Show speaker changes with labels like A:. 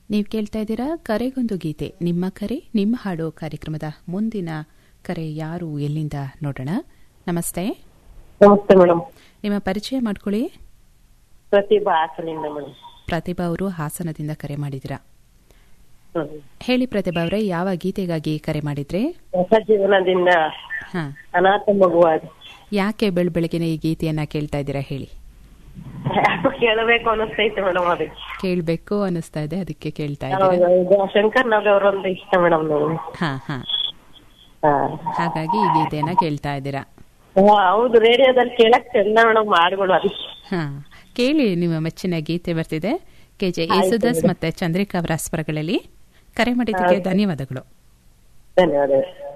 A: ನೀವು ಕೇಳ್ತಾ ಇದ್ದೀರಾ ಕರೆಗೊಂದು ಗೀತೆ ನಿಮ್ಮ ಕರೆ ನಿಮ್ಮ ಹಾಡು ಕಾರ್ಯಕ್ರಮದ ಮುಂದಿನ ಕರೆ ಯಾರು ಎಲ್ಲಿಂದ ನೋಡೋಣ ನಮಸ್ತೆ
B: ನಮಸ್ತೆ ಮೇಡಮ್
A: ನಿಮ್ಮ ಪರಿಚಯ ಮಾಡ್ಕೊಳ್ಳಿ
B: ಪ್ರತಿಭಾ ಹಾಸನಿಂದ ಮೇಡಮ್
A: ಪ್ರತಿಭಾ ಅವರು ಹಾಸನದಿಂದ ಕರೆ ಮಾಡಿದಿರಾ ಹೇಳಿ ಪ್ರತಿಭಾ ಅವರೇ ಯಾವ ಗೀತೆಗಾಗಿ ಕರೆ ಮಾಡಿದ್ರಿ
B: ಹೊಸ ಜೀವನದಿಂದ
A: ಹಾ
B: ಅನಾಥ ಮಗುವಾದ
A: ಯಾಕೆ ಬೆಳ್ ಬೆಳಗ್ಗೆನೆ ಈ ಗೀತೆಯನ್ನ ಕೇಳ್ತಾ ಇದ್ದೀರಾ ಹೇಳಿ
B: ಕೇಳಬೇಕು ಅನಿಸ್ತೈತೆ ಮೇಡಮ್ ಅದು
A: ಕೇಳ್ಬೇಕು ಅನಿಸ್ತಾ ಇದೆ ಅದಕ್ಕೆ ಕೇಳ್ತಾ
B: ಹೌದು,
A: ಇದ್ದೀರಾ
B: ಇದು ಶಂಕರ್ ನಾಗ್ ಅವರೊಂದು ಇಷ್ಟ ಮೇಡಮ್ ನನಗೆ
A: ಹಾ ಹಾ
B: ಹಾ.
A: ಹಾಗಾಗಿ ಈ ಗೀತೆಯನ್ನ ಕೇಳ್ತಾ ಇದ್ದೀರಾ
B: ಹಾ, ಹೌದು ರೇಡಿಯೋದಲ್ಲಿ ಕೇಳಕ್ ಚಂದ ಮೇಡಮ್ ಹಾಡುಗಳು ಅದಕ್ಕೆ
A: ಹಾ ಕೇಳಿ ನಿಮ್ಮ ಮೆಚ್ಚಿನ ಗೀತೆ ಬರ್ತಿದೆ ಕೆ ಜೆ ಯೇಸುದಾಸ್ ಮತ್ತೆ ಚಂದ್ರಿಕಾ ಅವರ ಸ್ವರಗಳಲ್ಲಿ ಕರೆ ಮಾಡಿದ್ದಕ್ಕೆ ಧನ್ಯವಾದಗಳು
B: ಧನ್ಯವಾದ